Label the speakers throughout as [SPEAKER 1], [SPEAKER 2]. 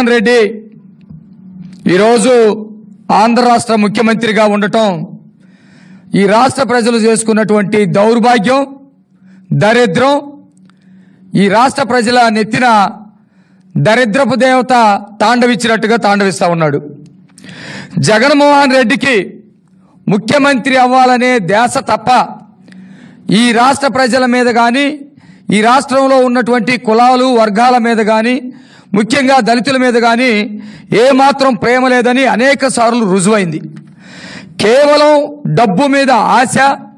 [SPEAKER 1] జగన్మోహన్ రెడ్డి ఈరోజు ఆంధ్ర రాష్ట్ర ముఖ్యమంత్రిగా ఉండటం ఈ రాష్ట్ర ప్రజలు చేసుకున్నటువంటి దౌర్భాగ్యం దరిద్రం ఈ రాష్ట్ర ప్రజల నెత్తిన దరిద్రపు దేవత తాండవిచ్చినట్టుగా తాండవిస్తా ఉన్నాడు జగన్మోహన్ రెడ్డికి ముఖ్యమంత్రి అవ్వాలనే ధ్యాస తప్ప ఈ రాష్ట్ర ప్రజల మీద కానీ ఈ రాష్ట్రంలో ఉన్నటువంటి కులాలు వర్గాల మీద కానీ ముఖ్యంగా దళితుల మీద కానీ ఏమాత్రం ప్రేమ లేదని అనేక సార్లు రుజువైంది కేవలం డబ్బు మీద ఆశ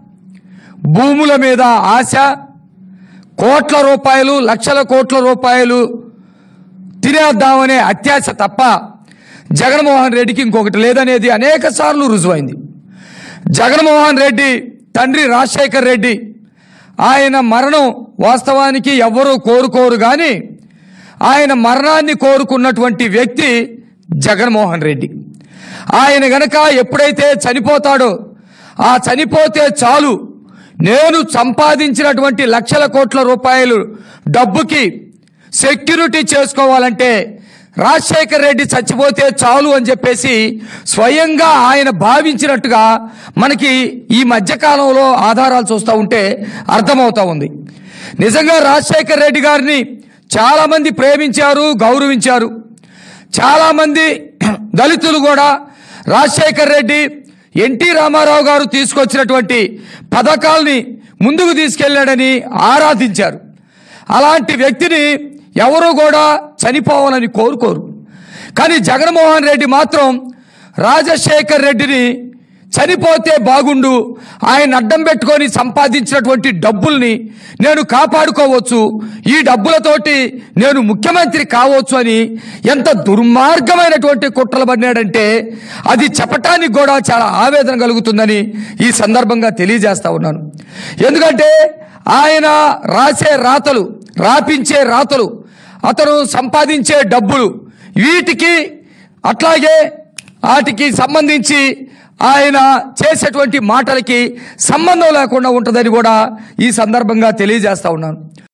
[SPEAKER 1] భూముల మీద ఆశ కోట్ల రూపాయలు లక్షల కోట్ల రూపాయలు తినేద్దామనే అత్యాశ తప్ప జగన్మోహన్ రెడ్డికి ఇంకొకటి లేదనేది అనేక సార్లు రుజువైంది జగన్మోహన్ రెడ్డి తండ్రి రాజశేఖర్ రెడ్డి ఆయన మరణం వాస్తవానికి ఎవ్వరూ కోరుకోరు కానీ ఆయన మరణాన్ని కోరుకున్నటువంటి వ్యక్తి జగన్మోహన్ రెడ్డి ఆయన గనక ఎప్పుడైతే చనిపోతాడో ఆ చనిపోతే చాలు నేను సంపాదించినటువంటి లక్షల కోట్ల రూపాయలు డబ్బుకి సెక్యూరిటీ చేసుకోవాలంటే రాజశేఖర్ రెడ్డి చచ్చిపోతే చాలు అని చెప్పేసి స్వయంగా ఆయన భావించినట్టుగా మనకి ఈ మధ్యకాలంలో ఆధారాలు చూస్తూ ఉంటే అర్థమవుతా ఉంది నిజంగా రాజశేఖర్ రెడ్డి గారిని చాలామంది ప్రేమించారు గౌరవించారు చాలామంది దళితులు కూడా రాజశేఖర్ రెడ్డి ఎన్టీ రామారావు గారు తీసుకొచ్చినటువంటి పథకాల్ని ముందుకు తీసుకెళ్లాడని ఆరాధించారు అలాంటి వ్యక్తిని ఎవరు కూడా చనిపోవాలని కోరుకోరు కానీ జగన్మోహన్ రెడ్డి మాత్రం రాజశేఖర్ రెడ్డిని చనిపోతే బాగుండు ఆయన అడ్డం పెట్టుకొని సంపాదించినటువంటి డబ్బుల్ని నేను కాపాడుకోవచ్చు ఈ డబ్బులతోటి నేను ముఖ్యమంత్రి కావచ్చు అని ఎంత దుర్మార్గమైనటువంటి కుట్రలు పడినాడంటే అది చెప్పటానికి కూడా చాలా ఆవేదన కలుగుతుందని ఈ సందర్భంగా తెలియజేస్తా ఉన్నాను ఎందుకంటే ఆయన రాసే రాతలు రాపించే రాతలు అతను సంపాదించే డబ్బులు వీటికి అట్లాగే వాటికి సంబంధించి ఆయన చేసేటువంటి మాటలకి సంబంధం లేకుండా ఉంటుందని కూడా ఈ సందర్భంగా తెలియజేస్తా ఉన్నాను